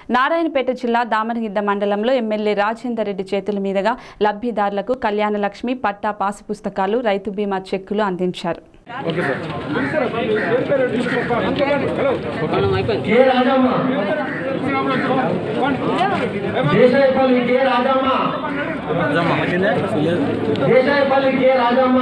నారాయణపేట జిల్లా దామరగిద్ద మండలంలో ఎమ్మెల్యే రాజేందర్ రెడ్డి చేతుల మీదుగా లబ్ధిదారులకు కళ్యాణ లక్ష్మి పట్టా పాసు పుస్తకాలు రైతు బీమా చెక్కులు అందించారు కే రాజమ్మ దేశాయపల్లి కే రాజమ్మ దేశాయపల్లి కే రాజమ్మ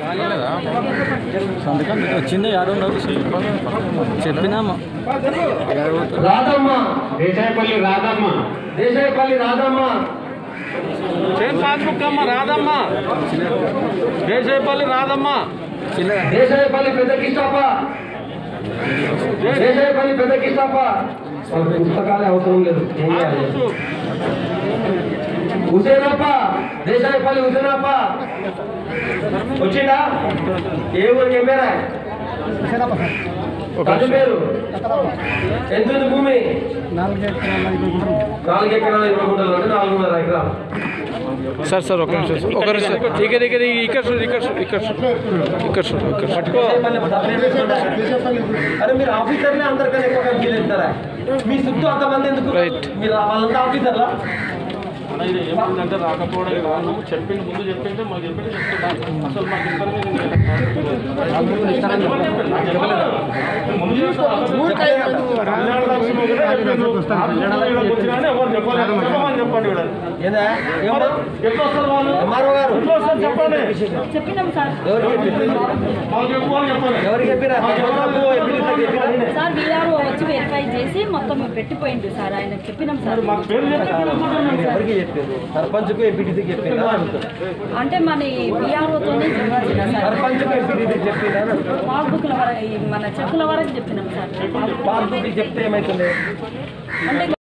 సంతకం పెట్టి వచ్చింది ఆడున్నారు చెప్పినాము రాధమ్మ దేశాయపల్లి రాధమ్మ దేశాయపల్లి రాధమ్మ చేన్ పాస్బుక్ అమ్మ రాదమ్మ దేశాయపల్లి రాదమ్మ దేశాయపల్లి పెద్ద కిష్టప్ప దేశాయపల్లి పెద్ద కిష్టప్ప వాళ్ళకి పుస్తకాలే అవసరం లేదు ఏం చేయాలి? హుసేనప్ప దేశాయపల్లి హుసేనప్ప వచ్చిందా ఏ ఊరికి ఏం పేరా అది పేరు ఎంత ఉంది భూమి నాలుగు ఎకరాల ఇరవై గుంటలు అంటే నాలుగున్నర ఎకరాలు సార్ సార్ ఒక నిమిషం సార్. ఒక నిమిషం ఇక్కడ ఇక్కడ ఇక్కడ చూడు ఇక్కడ చూడు ఇక్కడ చూడు ఇక్కడ చూడు ఇక్కడ చూడు అరే మీరు ఆఫీసర్లే అందరికన్నా ఎక్కువగా ఫీల్ అవుతారా మీ చుట్టూ అంతమంది ఎందుకు Right. మీరు వాళ్ళంతా ఆఫీసర్లా ఇది ఏమైందంటే రాకపోవడం కారణం చెప్పింది ముందు చెప్పింటే మాకు చెప్పింది చెప్తున్నా అసలు మాకు ఇస్తారు ముందు చెప్పండి వీళ్ళని. ఏందా ఎప్పుడు వస్తారు వాళ్ళు ఎంఆర్ఓ గారు ఎప్పుడు వస్తారు చెప్పండి చెప్పినాం సార్ ఎవరికి చెప్పారు? మాకు చెప్పుకోవాలి చెప్పండి ఎవరికి చెప్పిరా ఎంఆర్ఓ ఎంపీలకు చెప్పిరా? సార్ వీఆర్ఓ వచ్చి వెరిఫై చేసి మొత్తం పెట్టిపోయింది సార్ ఆయన చెప్పినాం సార్ మాకు పేరు చెప్పి మీరు ఎవరికి చెప్పారు సర్పంచ్కు ఎంపీటీసీకి చెప్పినా అడుగుతారు అంటే మన వీఆర్ఓతోనే చెప్పాల్సిన సార్ సర్పంచ్కు ఎంపీటీసీకి చెప్పినా అని అడుగుతారు పాస్బుక్ల వరకు ఈ మన చెక్కుల వరకు చెప్పినాం సార్ పాస్బుక్ చెప్తే ఏమవుతుంది అంటే